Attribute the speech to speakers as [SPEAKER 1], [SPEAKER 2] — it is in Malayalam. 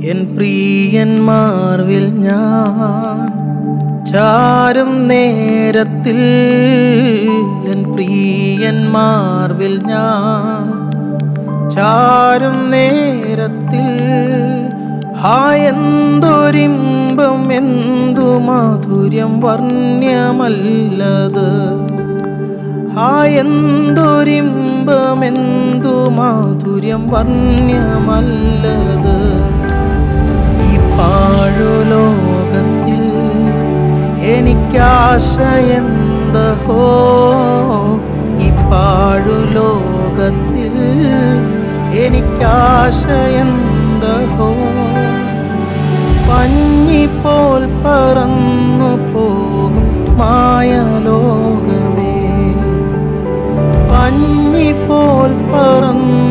[SPEAKER 1] എൻ പ്രിയന്മാർവിൽ ഞാൻ ചാരും നേരത്തിൽ എൻ പ്രിയന്മാർവിൽ ഞാൻ ചാരും നേരത്തിൽ ഹായെന്തൊരിമ്പം എന്തു മാധുര്യം വർണ്ണ്യമല്ലത് ഹായെന്തൊരിമ്പം എന്തു മാധുര്യം വർണ്ണ്യമല്ലത് ഈ പാഴുലോകത്തിൽ എനിക്കാശയെന്തഹോ ഈ പാഴുലോകത്തിൽ എനിക്കാശയെന്തഹോ പഞ്ഞിപ്പോൽ പറന്നു പോകും മായലോകമേ പഞ്ഞിപ്പോൽ പറന്നു